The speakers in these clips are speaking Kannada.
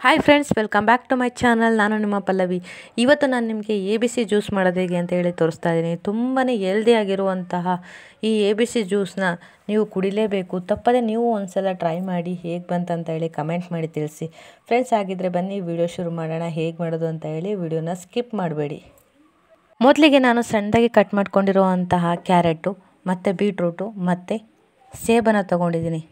hi friends welcome back to my channel ನಾನು ನಿಮ್ಮ ಪಲ್ಲವಿ ಇವತ್ತು ನಾನು ನಿಮಗೆ ಎ ಬಿ ಸಿ ಜ್ಯೂಸ್ ಮಾಡೋದು ಹೇಗೆ ಅಂತ ಹೇಳಿ ತೋರಿಸ್ತಾ ಇದ್ದೀನಿ ತುಂಬಾ ಆಗಿರುವಂತಹ ಈ ಎ ಬಿ ಸಿ ಜ್ಯೂಸ್ನ ನೀವು ಕುಡಿಲೇಬೇಕು ತಪ್ಪದೆ ನೀವು ಒಂದ್ಸಲ ಟ್ರೈ ಮಾಡಿ ಹೇಗೆ ಬಂತಂತ ಹೇಳಿ ಕಮೆಂಟ್ ಮಾಡಿ ತಿಳಿಸಿ ಫ್ರೆಂಡ್ಸ್ ಆಗಿದ್ದರೆ ಬನ್ನಿ ವಿಡಿಯೋ ಶುರು ಮಾಡೋಣ ಹೇಗೆ ಮಾಡೋದು ಅಂತ ಹೇಳಿ ವಿಡಿಯೋನ ಸ್ಕಿಪ್ ಮಾಡಬೇಡಿ ಮೊದಲಿಗೆ ನಾನು ಸಣ್ಣದಾಗಿ ಕಟ್ ಮಾಡ್ಕೊಂಡಿರುವಂತಹ ಕ್ಯಾರೆಟು ಮತ್ತು ಬೀಟ್ರೂಟು ಮತ್ತು ಸೇಬನ್ನು ತೊಗೊಂಡಿದ್ದೀನಿ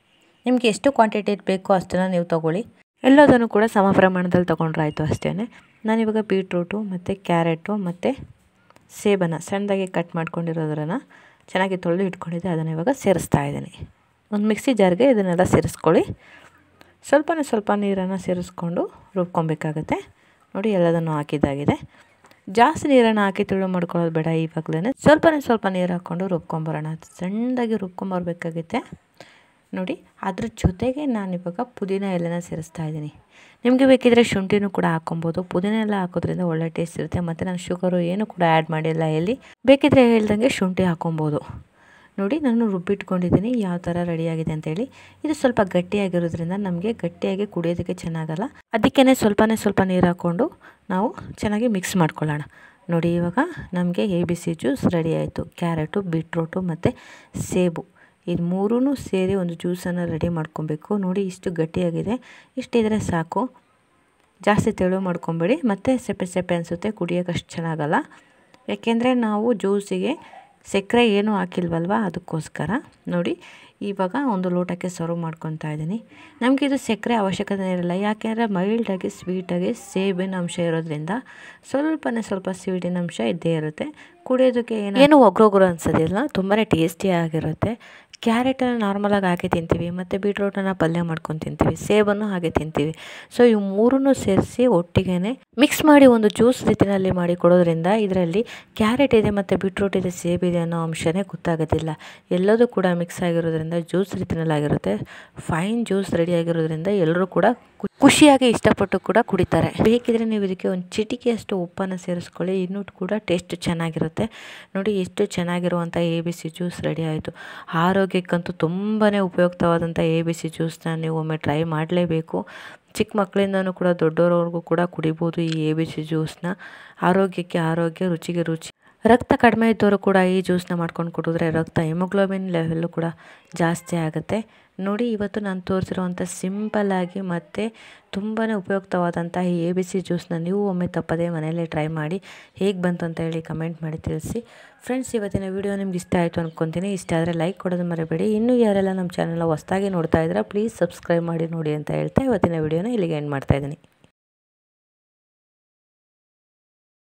ನಿಮಗೆ ಎಷ್ಟು ಕ್ವಾಂಟಿಟಿ ಬೇಕೋ ಅಷ್ಟನ್ನು ನೀವು ತೊಗೊಳ್ಳಿ ಎಲ್ಲದನ್ನು ಕೂಡ ಸಮ ಪ್ರಮಾಣದಲ್ಲಿ ತೊಗೊಂಡ್ರೆ ಆಯಿತು ಅಷ್ಟೇ ನಾನಿವಾಗ ಬೀಟ್ರೂಟು ಮತ್ತು ಕ್ಯಾರೆಟು ಮತ್ತು ಸೇಬನ್ನು ಸಣ್ಣದಾಗಿ ಕಟ್ ಮಾಡ್ಕೊಂಡಿರೋದ್ರನ್ನು ಚೆನ್ನಾಗಿ ತೊಳೆದು ಇಟ್ಕೊಂಡಿದ್ದೆ ಅದನ್ನು ಇವಾಗ ಸೇರಿಸ್ತಾ ಇದ್ದೀನಿ ಒಂದು ಮಿಕ್ಸಿ ಜಾರ್ಗೆ ಇದನ್ನೆಲ್ಲ ಸೇರಿಸ್ಕೊಳ್ಳಿ ಸ್ವಲ್ಪನೇ ಸ್ವಲ್ಪ ನೀರನ್ನು ಸೇರಿಸ್ಕೊಂಡು ರುಬ್ಕೊಬೇಕಾಗತ್ತೆ ನೋಡಿ ಎಲ್ಲದನ್ನು ಹಾಕಿದ್ದಾಗಿದೆ ಜಾಸ್ತಿ ನೀರನ್ನು ಹಾಕಿ ತುಳು ಮಾಡ್ಕೊಳ್ಳೋದು ಬೇಡ ಇವಾಗಲೇ ಸ್ವಲ್ಪನೇ ಸ್ವಲ್ಪ ನೀರು ಹಾಕ್ಕೊಂಡು ರುಬ್ಕೊಂಬರೋಣ ಸಣ್ಣದಾಗಿ ರುಬ್ಕೊಂಬರ್ಬೇಕಾಗುತ್ತೆ ನೋಡಿ ಅದ್ರ ಜೊತೆಗೆ ನಾನಿವಾಗ ಪುದೀನ ಎಲೆನ ಸೇರಿಸ್ತಾ ಇದ್ದೀನಿ ನಿಮಗೆ ಬೇಕಿದ್ರೆ ಶುಂಠಿನೂ ಕೂಡ ಹಾಕೊಬೋದು ಪುದೀನ ಎಲ್ಲ ಹಾಕೋದ್ರಿಂದ ಒಳ್ಳೆ ಟೇಸ್ಟ್ ಇರುತ್ತೆ ಮತ್ತು ನಾನು ಶುಗರು ಏನು ಕೂಡ ಆ್ಯಡ್ ಮಾಡಿಲ್ಲ ಎಲ್ಲಿ ಬೇಕಿದ್ರೆ ಹೇಳ್ದಂಗೆ ಶುಂಠಿ ಹಾಕೊಬೋದು ನೋಡಿ ನಾನು ರುಬ್ಬಿಟ್ಕೊಂಡಿದ್ದೀನಿ ಯಾವ ಥರ ರೆಡಿಯಾಗಿದೆ ಅಂತೇಳಿ ಇದು ಸ್ವಲ್ಪ ಗಟ್ಟಿಯಾಗಿರೋದ್ರಿಂದ ನಮಗೆ ಗಟ್ಟಿಯಾಗಿ ಕುಡಿಯೋದಕ್ಕೆ ಚೆನ್ನಾಗಲ್ಲ ಅದಕ್ಕೇ ಸ್ವಲ್ಪನೇ ಸ್ವಲ್ಪ ನೀರು ಹಾಕ್ಕೊಂಡು ನಾವು ಚೆನ್ನಾಗಿ ಮಿಕ್ಸ್ ಮಾಡ್ಕೊಳ್ಳೋಣ ನೋಡಿ ಇವಾಗ ನಮಗೆ A B C juice ready ಆಯಿತು ಕ್ಯಾರೆಟು ಬೀಟ್ರೂಟು ಮತ್ತು ಸೇಬು ಇದು ಮೂರೂ ಸೇರಿ ಒಂದು ಜ್ಯೂಸನ್ನು ರೆಡಿ ಮಾಡ್ಕೊಬೇಕು ನೋಡಿ ಇಷ್ಟು ಗಟ್ಟಿಯಾಗಿದೆ ಇಷ್ಟಿದ್ರೆ ಸಾಕು ಜಾಸ್ತಿ ತೆಳು ಮಾಡ್ಕೊಬೇಡಿ ಮತ್ತು ಸೆಪ್ಪೆ ಸೆಪ್ಪೆ ಅನಿಸುತ್ತೆ ಕುಡಿಯೋಕೆ ಅಷ್ಟು ಚೆನ್ನಾಗಲ್ಲ ಯಾಕೆಂದರೆ ನಾವು ಜ್ಯೂಸಿಗೆ ಸಕ್ಕರೆ ಏನೂ ಹಾಕಿಲ್ವಲ್ವ ಅದಕ್ಕೋಸ್ಕರ ನೋಡಿ ಇವಾಗ ಒಂದು ಲೋಟಕ್ಕೆ ಸರ್ವ್ ಮಾಡ್ಕೊತಾ ಇದ್ದೀನಿ ನಮಗೆ ಇದು ಸಕ್ಕರೆ ಅವಶ್ಯಕತೆ ಇರಲ್ಲ ಯಾಕೆಂದರೆ ಮೈಲ್ಡಾಗಿ ಸ್ವೀಟಾಗಿ ಸೇಬಿನ ಅಂಶ ಇರೋದ್ರಿಂದ ಸ್ವಲ್ಪನೇ ಸ್ವಲ್ಪ ಸ್ವೀಟಿನ ಅಂಶ ಇದ್ದೇ ಇರುತ್ತೆ ಕುಡಿಯೋದಕ್ಕೆ ಏನು ಏನು ಒಗ್ರೊಗ್ರು ಅನ್ಸೋದಿಲ್ಲ ತುಂಬಾ ಟೇಸ್ಟಿಯಾಗಿರುತ್ತೆ ಕ್ಯಾರೆಟನ್ನು ನಾರ್ಮಲಾಗಿ ಹಾಕಿ ತಿಂತೀವಿ ಮತ್ತು ಬೀಟ್ರೂಟನ್ನು ಪಲ್ಯ ಮಾಡ್ಕೊಂಡು ತಿಂತೀವಿ ಸೇಬನ್ನು ಹಾಗೆ ತಿಂತೀವಿ ಸೊ ಇವು ಮೂರನ್ನು ಸೇರಿಸಿ ಒಟ್ಟಿಗೆ ಮಿಕ್ಸ್ ಮಾಡಿ ಒಂದು ಜ್ಯೂಸ್ ರೀತಿಯಲ್ಲಿ ಮಾಡಿ ಕೊಡೋದ್ರಿಂದ ಇದರಲ್ಲಿ ಕ್ಯಾರೆಟ್ ಇದೆ ಮತ್ತು ಬೀಟ್ರೂಟ್ ಇದೆ ಸೇಬಿದೆ ಅನ್ನೋ ಅಂಶನೇ ಗೊತ್ತಾಗೋದಿಲ್ಲ ಎಲ್ಲದೂ ಕೂಡ ಮಿಕ್ಸ್ ಆಗಿರೋದ್ರಿಂದ ಜ್ಯೂಸ್ ರೀತಿಯಲ್ಲಾಗಿರುತ್ತೆ ಫೈನ್ ಜ್ಯೂಸ್ ರೆಡಿ ಆಗಿರೋದ್ರಿಂದ ಎಲ್ಲರೂ ಕೂಡ ಖುಷಿಯಾಗಿ ಇಷ್ಟಪಟ್ಟು ಕೂಡ ಕುಡಿತಾರೆ ಬೇಕಿದ್ರೆ ನೀವು ಇದಕ್ಕೆ ಒಂದು ಚಿಟಿಕೆಯಷ್ಟು ಉಪ್ಪನ್ನು ಸೇರಿಸ್ಕೊಳ್ಳಿ ಇನ್ನೂ ಕೂಡ ಟೇಸ್ಟ್ ಚೆನ್ನಾಗಿರುತ್ತೆ ನೋಡಿ ಎಷ್ಟು ಚೆನ್ನಾಗಿರುವಂಥ A B C juice ready ಆಯಿತು ಆರೋಗ್ಯಕ್ಕಂತೂ ತುಂಬಾ ಉಪಯುಕ್ತವಾದಂಥ ಎ ಬಿ ಸಿ ಜ್ಯೂಸ್ನ ನೀವು ಒಮ್ಮೆ ಟ್ರೈ ಮಾಡಲೇಬೇಕು ಚಿಕ್ಕ ಮಕ್ಕಳಿಂದನೂ ಕೂಡ ದೊಡ್ಡೋರವ್ರಿಗೂ ಕೂಡ ಕುಡಿಬೋದು ಈ ಎ ಬಿ ಸಿ ಜ್ಯೂಸ್ನ ಆರೋಗ್ಯಕ್ಕೆ ಆರೋಗ್ಯ ರುಚಿಗೆ ರುಚಿ ರಕ್ತ ಕಡಿಮೆ ಇದ್ದವರು ಕೂಡ ಈ ಜ್ಯೂಸ್ನ ಮಾಡ್ಕೊಂಡು ಕುಡಿದ್ರೆ ರಕ್ತ ಹಿಮೋಗ್ಲೋಬಿನ್ ಲೆವೆಲ್ಲು ಕೂಡ ಜಾಸ್ತಿ ಆಗುತ್ತೆ ನೋಡಿ ಇವತ್ತು ನಾನು ತೋರಿಸಿರುವಂಥ ಸಿಂಪಲ್ಲಾಗಿ ಮತ್ತು ತುಂಬಾ ಉಪಯುಕ್ತವಾದಂಥ ಈ ಎ ಬಿ ಸಿ ಜ್ಯೂಸ್ನ ನೀವು ಒಮ್ಮೆ ತಪ್ಪದೆ ಮನೆಯಲ್ಲೇ ಟ್ರೈ ಮಾಡಿ ಹೇಗೆ ಬಂತು ಅಂತ ಹೇಳಿ ಕಮೆಂಟ್ ಮಾಡಿ ತಿಳಿಸಿ ಫ್ರೆಂಡ್ಸ್ ಇವತ್ತಿನ ವಿಡಿಯೋ ನಿಮ್ಗೆ ಇಷ್ಟ ಆಯಿತು ಅಂದ್ಕೊತೀನಿ ಇಷ್ಟ ಆದರೆ ಲೈಕ್ ಕೊಡೋದು ಮರಿಬೇಡಿ ಇನ್ನೂ ಯಾರೆಲ್ಲ ನಮ್ಮ ಚಾನಲ್ ಹೊಸ್ದಾಗಿ ನೋಡ್ತಾ ಇದ್ರೆ ಪ್ಲೀಸ್ ಸಬ್ಸ್ಕ್ರೈಬ್ ಮಾಡಿ ನೋಡಿ ಅಂತ ಹೇಳ್ತಾ ಇವತ್ತಿನ ವಿಡಿಯೋನ ಇಲ್ಲಿಗೆ ಎಂಡ್ ಮಾಡ್ತಾಯಿದ್ದೀನಿ